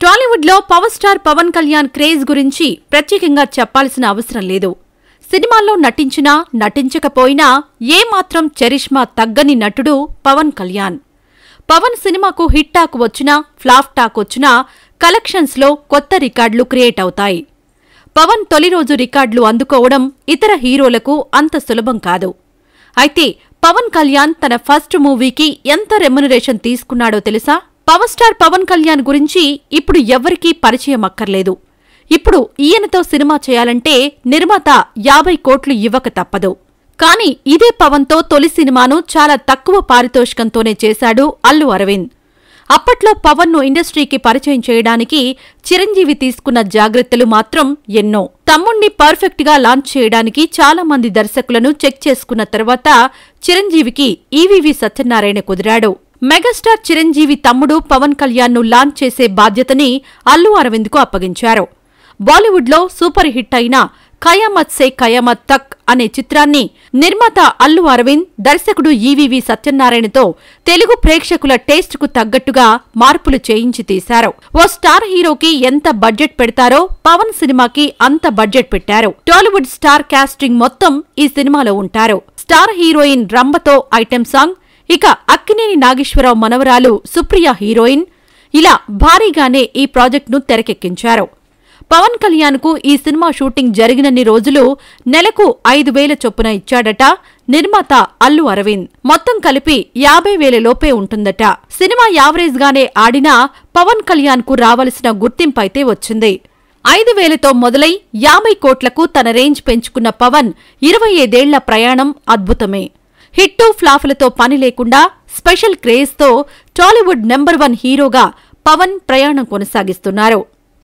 టాలీవుడ్ లో power star Pawan Kalyan craze గురించి ప్రత్యేకంగా చెప్పాల్సిన అవసరం లేదు సినిమాల్లో నటించినా నటించకపోయినా ఏమాత్రం చరిష్మా తగ్గని నటుడు పవన్ కళ్యాణ్ పవన్ సినిమాకు హిట్ టాక్ వచ్చినా ఫ్లాప్ టాక్ వచ్చినా కలెక్షన్స్ లో కొత్త రికార్డులు క్రియేట్ అవుతాయి పవన్ తొలి రోజు రికార్డులు అందుకోవడం ఇతర హీరోలకు అంత సులభం కాదు అయితే పవన్ కళ్యాణ్ తన ఫస్ట్ మూవీకి ఎంత రెమ్యునరేషన్ తీసుకున్నాడో తెలుసా పవర్ స్టార్ పవన్ కళ్యాణ్ గురించి ఇప్పుడు ఎవ్వరికీ పరిచయం అక్కర్లేదు ఇప్పుడు ఈయనతో సినిమా చేయాలంటే నిర్మాత యాభై కోట్లు ఇవ్వక తప్పదు కానీ ఇదే పవన్తో తొలి సినిమాను చాలా తక్కువ పారితోషికంతోనే చేశాడు అల్లు అరవింద్ అప్పట్లో పవన్ను ఇండస్ట్రీకి పరిచయం చేయడానికి చిరంజీవి తీసుకున్న జాగ్రత్తలు మాత్రం ఎన్నో తమ్ముణ్ణి పర్ఫెక్ట్ గా లాంచ్ చేయడానికి చాలా మంది దర్శకులను చెక్ చేసుకున్న తర్వాత చిరంజీవికి ఈవీవి సత్యనారాయణ కుదిరాడు మెగాస్టార్ చిరంజీవి తమ్ముడు పవన్ కళ్యాణ్ ను లాంచ్ చేసే బాధ్యతని అల్లు అరవింద్ కు అప్పగించారు బాలీవుడ్ లో సూపర్ హిట్ అయిన ఖయామత్ సే ఖయామత్ తక్ అనే చిత్రాన్ని నిర్మాత అల్లు అరవింద్ దర్శకుడు ఈవీవి సత్యనారాయణతో తెలుగు ప్రేక్షకుల టేస్ట్ కు తగ్గట్టుగా మార్పులు చేయించి తీశారు ఓ స్టార్ హీరోకి ఎంత బడ్జెట్ పెడతారో పవన్ సినిమాకి అంత బడ్జెట్ పెట్టారు టాలీవుడ్ స్టార్ కాస్టింగ్ మొత్తం ఈ సినిమాలో ఉంటారు స్టార్ హీరోయిన్ రంభతో ఐటెం సాంగ్ ఇక అక్కినేని నాగేశ్వరరావు మనవరాలు సుప్రియ హీరోయిన్ ఇలా భారీగానే ఈ ప్రాజెక్టును తెరకెక్కించారు పవన్ కళ్యాణ్ కు ఈ సినిమా షూటింగ్ జరిగినన్ని రోజులు నెలకు ఐదు వేల చొప్పున ఇచ్చాడట నిర్మాత అల్లు అరవింద్ మొత్తం కలిపి యాభై వేల లోపే ఉంటుందట సినిమా యావరేజ్ గానే ఆడినా పవన్ కళ్యాణ్ కు రావలసిన గుర్తింపైతే వచ్చింది ఐదు వేలతో మొదలై యాభై కోట్లకు తన రేంజ్ పెంచుకున్న పవన్ ఇరవై ఐదేళ్ల ప్రయాణం అద్భుతమే హిట్టు ఫ్లాఫులతో పని లేకుండా స్పెషల్ క్రేజ్తో టాలీవుడ్ నెంబర్ వన్ హీరోగా పవన్ ప్రయాణం కొనసాగిస్తున్నారు